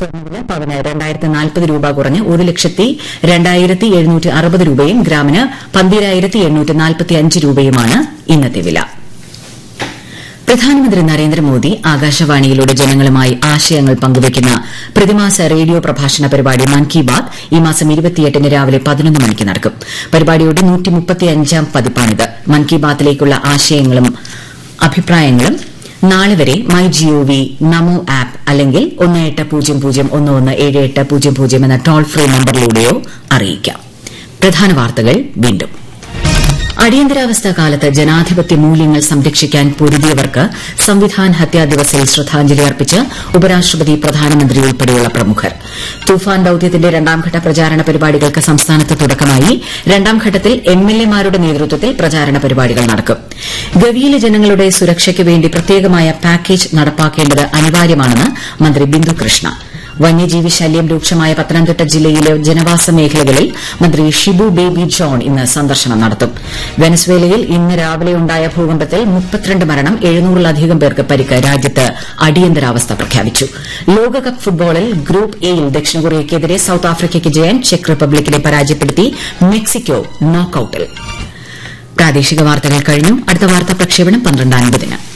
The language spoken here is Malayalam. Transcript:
സ്വർണ്ണവില പവന് രണ്ടായിരത്തി നാൽപ്പത് രൂപ കുറഞ്ഞ് ഒരു ലക്ഷത്തി രണ്ടായിരത്തി എഴുന്നൂറ്റി അറുപത് രൂപയും ഗ്രാമിന് പന്തിരായിരത്തി എണ്ണൂറ്റി നാൽപ്പത്തി അഞ്ച് രൂപയുമാണ് ഇന്നത്തെ വില പ്രധാനമന്ത്രി നരേന്ദ്രമോദി ആകാശവാണിയിലൂടെ ജനങ്ങളുമായി ആശയങ്ങൾ പങ്കുവയ്ക്കുന്ന പ്രതിമാസ റേഡിയോ പ്രഭാഷണ പരിപാടി മൻ കി ബാത് ഈ മാസം ഇരുപത്തിയെട്ടിന് രാവിലെ പതിനൊന്ന് മണിക്ക് നടക്കും പരിപാടിയുടെ നൂറ്റിമുപ്പത്തിയഞ്ചാം പതിപ്പാണിത് മൻ കി ബാത്തിലേക്കുള്ള ആശയങ്ങളും അഭിപ്രായങ്ങളും നാളെ വരെ മൈ ജിഒവി നമോ ആപ്പ് അല്ലെങ്കിൽ ഒന്ന് എട്ട് പൂജ്യം പൂജ്യം ഒന്ന് ഒന്ന് ഏഴ് എട്ട് പൂജ്യം പൂജ്യം എന്ന ടോൾ ഫ്രീ നമ്പറിലൂടെയോ അറിയിക്കാം പ്രധാന വാർത്തകൾ വീണ്ടും അടിയന്തരാവസ്ഥ കാലത്ത് ജനാധിപത്യ മൂല്യങ്ങൾ സംരക്ഷിക്കാൻ പൊരുതിയവർക്ക് സംവിധാൻ ഹത്യാ ദിവസിൽ ശ്രദ്ധാഞ്ജലി അർപ്പിച്ച് ഉപരാഷ്ട്രപതി പ്രധാനമന്ത്രി ഉൾപ്പെടെയുള്ള പ്രമുഖർ തൂഫാൻ ദൌത്യത്തിന്റെ രണ്ടാംഘട്ട പ്രചാരണ പരിപാടികൾക്ക് സംസ്ഥാനത്ത് തുടക്കമായി രണ്ടാം ഘട്ടത്തിൽ എംഎൽഎമാരുടെ നേതൃത്വത്തിൽ പ്രചാരണ പരിപാടികൾ നടക്കും ഗവിയിലെ ജനങ്ങളുടെ സുരക്ഷയ്ക്ക് വേണ്ടി പ്രത്യേകമായ പാക്കേജ് നടപ്പാക്കേണ്ടത് അനിവാര്യമാണെന്ന് മന്ത്രി ബിന്ദു കൃഷ്ണ വന്യജീവി ശല്യം രൂക്ഷമായ പത്തനംതിട്ട ജില്ലയിലെ ജനവാസ മേഖലകളിൽ മന്ത്രി ഷിബു ബേബി ജോൺ ഇന്ന് സന്ദർശനം നടത്തും വെനസ്വേലയിൽ ഇന്ന് രാവിലെയുണ്ടായ ഭൂകമ്പത്തിൽ മുപ്പത്തിരണ്ട് മരണം എഴുന്നൂറിലധികം പേർക്ക് പരിക്ക് രാജ്യത്ത് അടിയന്തരാവസ്ഥ പ്രഖ്യാപിച്ചു ലോകകപ്പ് ഫുട്ബോളിൽ ഗ്രൂപ്പ് എയിൽ ദക്ഷിണ കൊറിയയ്ക്കെതിരെ സൌത്ത് ആഫ്രിക്കയ്ക്ക് ജയം ചെക്ക് റിപ്പബ്ലിക്കിനെ പരാജയപ്പെടുത്തി മെക്സിക്കോ നോക്കൌട്ടിൽ പ്രാദേശിക വാർത്തകൾ കഴിഞ്ഞു അടുത്ത വാർത്താ പ്രക്ഷേപണം പന്ത്രണ്ട് അൻപതിന്